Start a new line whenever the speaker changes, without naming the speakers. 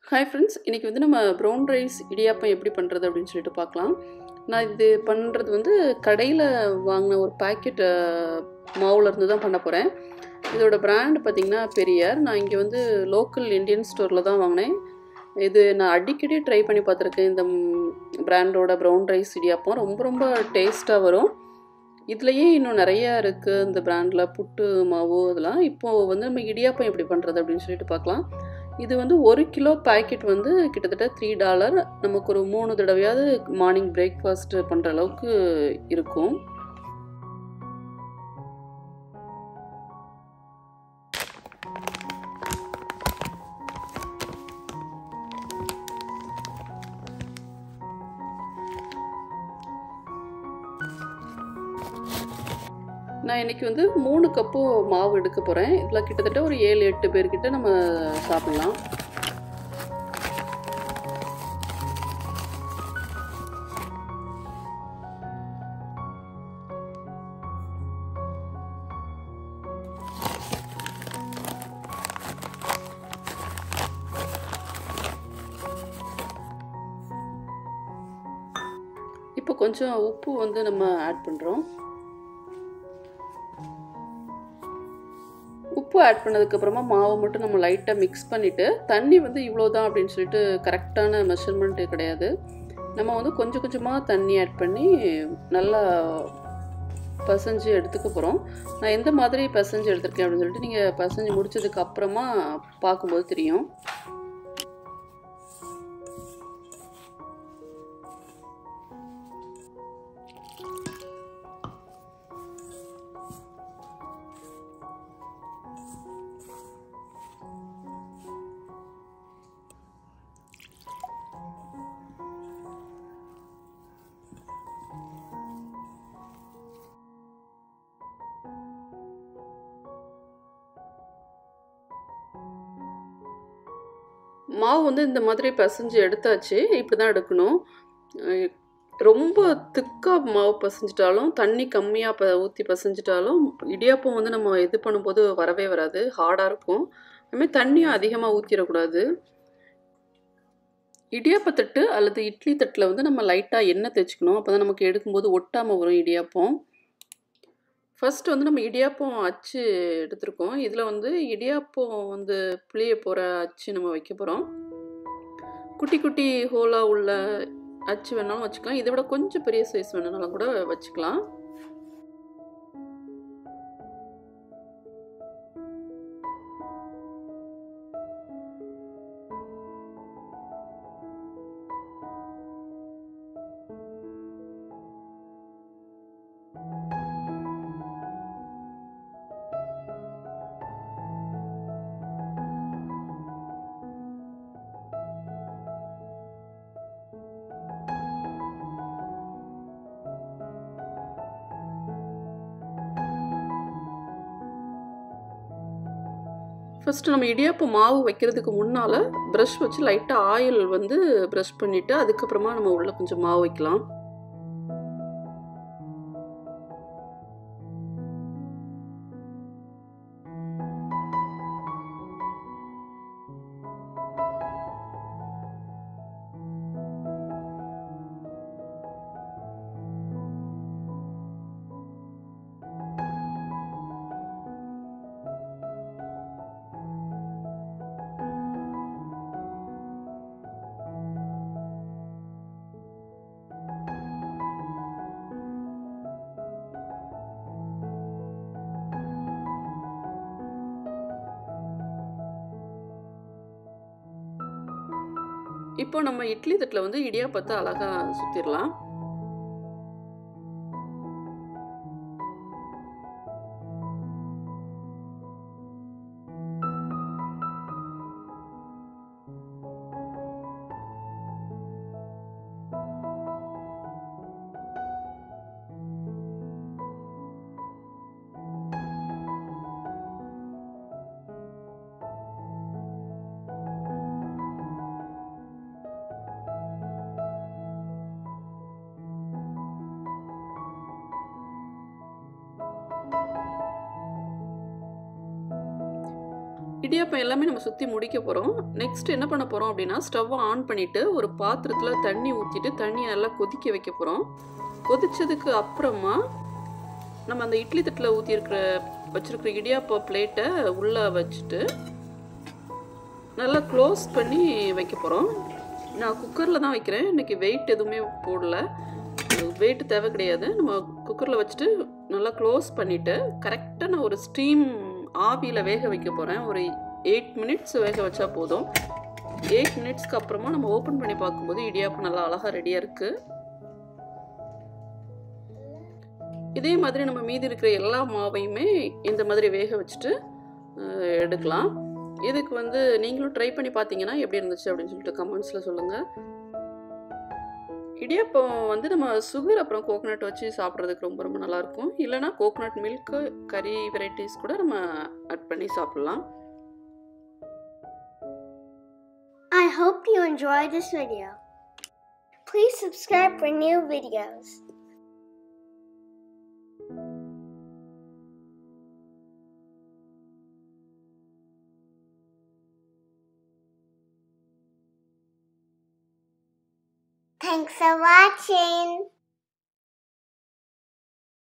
Hi friends இன்றைக்கி வந்து நம்ம ப்ரௌன் ரைஸ் இடியாப்பம் எப்படி பண்ணுறது அப்படின்னு சொல்லிட்டு பார்க்கலாம் நான் இது பண்ணுறது வந்து கடையில் வாங்கின ஒரு பாக்கெட் மாவுல இருந்து தான் பண்ண போகிறேன் இதோட பிராண்ட் பார்த்திங்கன்னா பெரியார் நான் இங்கே வந்து லோக்கல் இந்தியன் ஸ்டோரில் தான் வாங்கினேன் இது நான் அடிக்கடி ட்ரை பண்ணி பார்த்துருக்கேன் இந்த பிராண்டோட ப்ரௌன் ரைஸ் இடியாப்பம் ரொம்ப ரொம்ப டேஸ்ட்டாக வரும் இதுலேயே இன்னும் நிறையா இருக்குது இந்த பிராண்டில் புட்டு மாவு அதெல்லாம் இப்போது வந்து நம்ம இடியாப்பம் எப்படி பண்ணுறது அப்படின்னு சொல்லிட்டு பார்க்கலாம் இது வந்து ஒரு கிலோ பேக்கெட் வந்து கிட்டத்தட்ட த்ரீ டாலர் நமக்கு ஒரு மூணு தடவையாவது மார்னிங் பிரேக்ஃபாஸ்ட் பண்ணுற அளவுக்கு இருக்கும் நான் இன்றைக்கி வந்து மூணு கப்பு மாவு எடுக்க போகிறேன் இதில் கிட்டத்தட்ட ஒரு ஏழு எட்டு பேர்கிட்ட நம்ம சாப்பிட்லாம் இப்போ கொஞ்சம் உப்பு வந்து நம்ம ஆட் பண்ணுறோம் உப்பு ஆட் பண்ணதுக்கப்புறமா மாவை மட்டும் நம்ம லைட்டாக மிக்ஸ் பண்ணிவிட்டு தண்ணி வந்து இவ்வளோ தான் அப்படின்னு சொல்லிட்டு கரெக்டான மெஷர்மெண்ட்டு கிடையாது நம்ம வந்து கொஞ்சம் கொஞ்சமாக தண்ணி ஆட் பண்ணி நல்லா பசைஞ்சு எடுத்துக்க போகிறோம் நான் எந்த மாதிரி பசைஞ்சு எடுத்திருக்கேன் அப்படின்னு சொல்லிட்டு நீங்கள் பசைஞ்சு முடிச்சதுக்கு அப்புறமா பார்க்கும்போது தெரியும் மாவு வந்து இந்த மாதிரி பசைஞ்சு எடுத்தாச்சு இப்படி தான் எடுக்கணும் ரொம்ப திக்காக மாவு பசைஞ்சிட்டாலும் தண்ணி கம்மியாக ப ஊற்றி பசைஞ்சிட்டாலும் இடியாப்பம் வந்து நம்ம இது பண்ணும்போது வரவே வராது ஹார்டாக இருக்கும் அதுமாதிரி தண்ணியும் அதிகமாக ஊற்றிடக்கூடாது இடியாப்பத்தட்டு அல்லது இட்லி தட்டில் வந்து நம்ம லைட்டாக எண்ணெய் தேய்ச்சிக்கணும் அப்போ தான் நமக்கு எடுக்கும்போது ஒட்டாமல் வரும் இடியாப்பம் ஃபஸ்ட்டு வந்து நம்ம இடியாப்பம் அச்சு எடுத்திருக்கோம் இதில் வந்து இடியாப்பம் வந்து புளிய போகிற அச்சு நம்ம வைக்க போகிறோம் குட்டி குட்டி ஹோலாக உள்ள அச்சு வேணாலும் வச்சுக்கலாம் இதை விட கொஞ்சம் பெரிய சைஸ் வேணுனாலும் கூட வச்சுக்கலாம் ஃபஸ்ட்டு நம்ம இடியாப்பு மாவு வைக்கிறதுக்கு முன்னால் ப்ரஷ் வச்சு லைட்டாக ஆயில் வந்து ப்ரஷ் பண்ணிவிட்டு அதுக்கப்புறமா நம்ம உள்ளே கொஞ்சம் மாவு வைக்கலாம் இப்போ நம்ம இட்லி தட்டில் வந்து இடியாப்பத்தை அழகாக சுற்றிடலாம் இடியாப்பம் எல்லாமே நம்ம சுற்றி முடிக்க போகிறோம் நெக்ஸ்ட் என்ன பண்ண போகிறோம் அப்படின்னா ஸ்டவ்வை ஆன் பண்ணிவிட்டு ஒரு பாத்திரத்தில் தண்ணி ஊற்றிட்டு தண்ணியை நல்லா கொதிக்க வைக்க போகிறோம் கொதிச்சதுக்கு அப்புறமா நம்ம அந்த இட்லி தட்டில் ஊற்றிருக்கிற வச்சுருக்கிற இடியாப்ப பிளேட்டை உள்ளே வச்சுட்டு நல்லா க்ளோஸ் பண்ணி வைக்க போகிறோம் நான் குக்கரில் தான் வைக்கிறேன் இன்றைக்கி வெயிட் எதுவுமே போடல வெயிட் தேவை கிடையாது நம்ம குக்கரில் வச்சுட்டு நல்லா க்ளோஸ் பண்ணிவிட்டு கரெக்டாக நான் ஒரு ஸ்டீம் ஆவியில் வேக வைக்க போகிறேன் ஒரு எயிட் மினிட்ஸ் வேக வச்சா போதும் எயிட் மினிட்ஸ்க்கு அப்புறமா நம்ம ஓப்பன் பண்ணி பார்க்கும்போது இடியாப்பம் நல்லா அழகாக ரெடியாக இருக்குது இதே மாதிரி நம்ம மீதி இருக்கிற எல்லா மாவையுமே இந்த மாதிரி வேக வச்சுட்டு அஹ், எடுக்கலாம் இதுக்கு வந்து நீங்களும் ட்ரை பண்ணி பார்த்தீங்கன்னா எப்படி இருந்துச்சு அப்படின்னு சொல்லிட்டு கமெண்ட்ஸில் சொல்லுங்கள் இடியாப்பம் வந்து நம்ம சுகர் அப்புறம் கோகனட் வச்சு சாப்பிட்றதுக்கு ரொம்ப ரொம்ப நல்லாயிருக்கும் இல்லைனா கோகனட் மில்க்கு கறி வெரைட்டிஸ் கூட நம்ம ஆட் பண்ணி சாப்பிட்லாம்
I hope you enjoyed this video. Please subscribe for new videos. Thanks for watching.